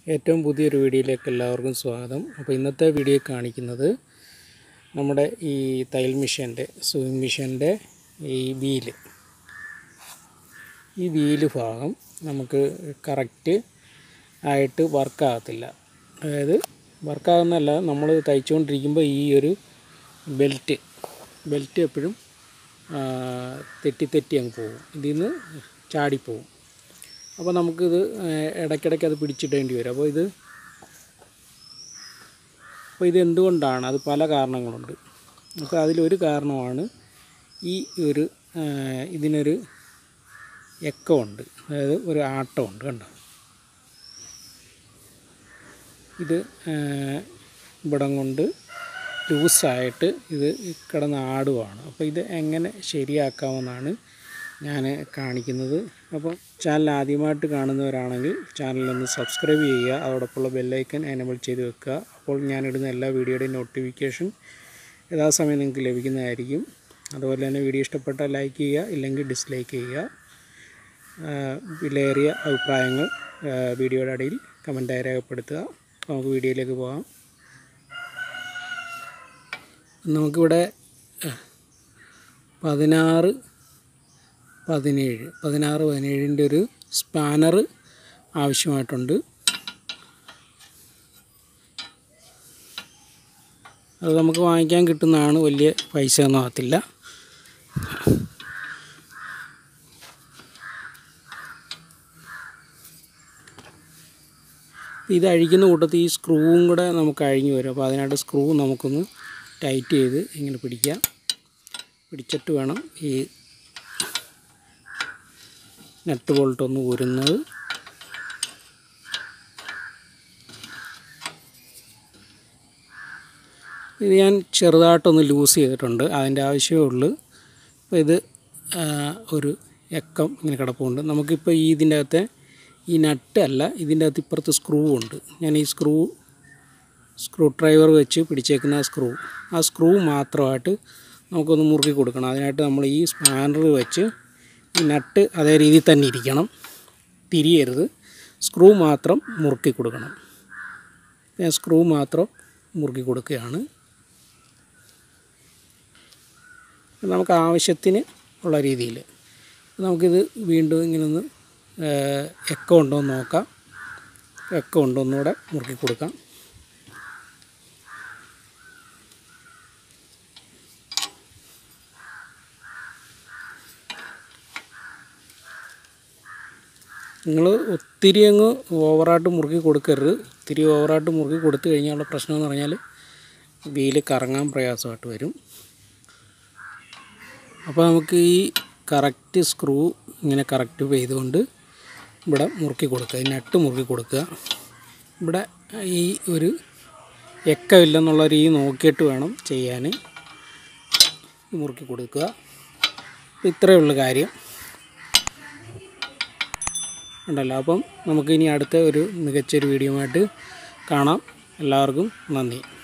ഏറ്റവും പുതിയൊരു വീഡിയോയിലേക്ക് എല്ലാവർക്കും സ്വാഗതം അപ്പോൾ ഇന്നത്തെ വീഡിയോ കാണിക്കുന്നത് നമ്മുടെ ഈ തയ്യൽ മിഷൻ്റെ സൂയിങ് മിഷൻ്റെ ഈ വീല് ഈ വീല് ഭാഗം നമുക്ക് കറക്റ്റ് ആയിട്ട് വർക്കാകത്തില്ല അതായത് വർക്കാകുന്നതല്ല നമ്മൾ തയ്ച്ചുകൊണ്ടിരിക്കുമ്പോൾ ഈ ഒരു ബെൽറ്റ് ബെൽറ്റ് എപ്പോഴും ആ, തെറ്റി തെറ്റി അങ്ങ് പോകും ഇതിൽ നിന്ന് ചാടിപ്പോവും അപ്പോൾ നമുക്കിത് ഏഹ്, ഇടയ്ക്കിടയ്ക്ക് അത് പിടിച്ചിടേണ്ടി വരും അപ്പോൾ ഇത് അപ്പോൾ ഇത് എന്തുകൊണ്ടാണ് അത് പല കാരണങ്ങളുണ്ട് അപ്പോൾ അതിലൊരു കാരണമാണ് ഈ ഒരു ഏഹ്, ഇതിനൊരു എക്കമുണ്ട് അതായത് ഒരു ആട്ടമുണ്ട് കണ്ടോ ഇത് ഏഹ്, ഇവിടം കൊണ്ട് ലൂസായിട്ട് ഇത് കിടന്ന് ആടുവാണ് അപ്പോൾ ഇത് എങ്ങനെ ശരിയാക്കാമെന്നാണ് ഞാൻ കാണിക്കുന്നത് അപ്പോൾ ചാനൽ ആദ്യമായിട്ട് കാണുന്നവരാണെങ്കിൽ ചാനലൊന്ന് സബ്സ്ക്രൈബ് ചെയ്യുക അതോടൊപ്പമുള്ള ബെല്ലൈക്കൻ എനബിൾ ചെയ്ത് വെക്കുക അപ്പോൾ ഞാനിടുന്ന എല്ലാ വീഡിയോയുടെയും നോട്ടിഫിക്കേഷൻ യഥാസമയം നിങ്ങൾക്ക് ലഭിക്കുന്നതായിരിക്കും അതുപോലെ തന്നെ വീഡിയോ ഇഷ്ടപ്പെട്ടാൽ ലൈക്ക് ചെയ്യുക ഇല്ലെങ്കിൽ ഡിസ്ലൈക്ക് ചെയ്യുക ആഹ് വിലയേറിയ അഭിപ്രായങ്ങൾ ആഹ് വീഡിയോയുടെ അടിയിൽ കമൻറ്റായി രേഖപ്പെടുത്തുക അപ്പോൾ നമുക്ക് വീഡിയോയിലേക്ക് പോകാം നമുക്കിവിടെ ആഹ്, പതിനാറ് പതിനേഴ് പതിനാറ് പതിനേഴിൻ്റെ ഒരു സ്പാനർ ആവശ്യമായിട്ടുണ്ട് അത് നമുക്ക് വാങ്ങിക്കാൻ കിട്ടുന്നതാണ് വലിയ പൈസ ഒന്നും ആകത്തില്ല ഇത് അഴിക്കുന്ന കൂട്ടത്തിൽ ഈ സ്ക്രൂവും കൂടെ നമുക്ക് അഴിഞ്ഞു വരും അപ്പോൾ അതിനായിട്ട് സ്ക്രൂ നമുക്കൊന്ന് ടൈറ്റ് ചെയ്ത് ഇങ്ങനെ പിടിക്കാം പിടിച്ചിട്ട് വേണം ഈ നട്ട് ബോൾട്ട് ഒന്ന് ഊരുന്നത് ഇത് ഞാൻ ചെറുതായിട്ടൊന്ന് ലൂസ് ചെയ്തിട്ടുണ്ട് അതിൻ്റെ ആവശ്യമേ ഉള്ളൂ അപ്പോൾ ഇത് ആ, ഒരു എക്കം ഇങ്ങനെ കിടപ്പുണ്ട് നമുക്കിപ്പോൾ ഈ ഇതിൻ്റെ അകത്തെ ഈ നട്ട് അല്ല ഇതിൻ്റെ അകത്ത് ഇപ്പുറത്ത് സ്ക്രൂ ഉണ്ട് ഞാൻ ഈ സ്ക്രൂ സ്ക്രൂ ഡ്രൈവർ വെച്ച് പിടിച്ചേക്കുന്ന ആ സ്ക്രൂ ആ സ്ക്രൂ മാത്രമായിട്ട് നമുക്കൊന്ന് മുറുക്കി കൊടുക്കണം അതിനായിട്ട് നമ്മൾ ഈ സ്പാനർ വെച്ച് ഈ നട്ട് അതേ രീതിയിൽ തന്നെ ഇരിക്കണം തിരിയരുത് സ്ക്രൂ മാത്രം മുറുക്കി കൊടുക്കണം ഞാൻ സ്ക്രൂ മാത്രം മുറുക്കി കൊടുക്കുകയാണ് നമുക്ക് ആവശ്യത്തിന് ഉള്ള രീതിയിൽ നമുക്കിത് വീണ്ടും ഇങ്ങനെ ഒന്ന് എക്ക ഉണ്ടോ എന്ന് നോക്കാം എക്ക ഉണ്ടോ ഒന്നുകൂടെ മുറുക്കി കൊടുക്കാം നിങ്ങൾ ഒത്തിരി അങ്ങ് ഓവറായിട്ട് മുറുക്കി കൊടുക്കരുത് ഒത്തിരി ഓവറായിട്ട് മുറുക്കി കൊടുത്തു കഴിഞ്ഞാലുള്ള പ്രശ്നം എന്ന് പറഞ്ഞാൽ വീല് കറങ്ങാൻ പ്രയാസമായിട്ട് വരും അപ്പോൾ നമുക്ക് ഈ കറക്റ്റ് സ്ക്രൂ ഇങ്ങനെ കറക്റ്റ് ചെയ്തുകൊണ്ട് ഇവിടെ മുറുക്കി കൊടുക്കുക ഈ നട്ട് മുറുക്കി കൊടുക്കുക ഇവിടെ ഈ ഒരു എക്കമില്ലെന്നുള്ള രീതി നോക്കിയിട്ട് വേണം ചെയ്യാൻ മുറുക്കി കൊടുക്കുക ഇത്രയേ ഉള്ളൂ കാര്യം ഉണ്ടല്ലോ അപ്പം നമുക്കിനി അടുത്ത ഒരു മികച്ചൊരു വീഡിയോ ആയിട്ട് കാണാം എല്ലാവർക്കും നന്ദി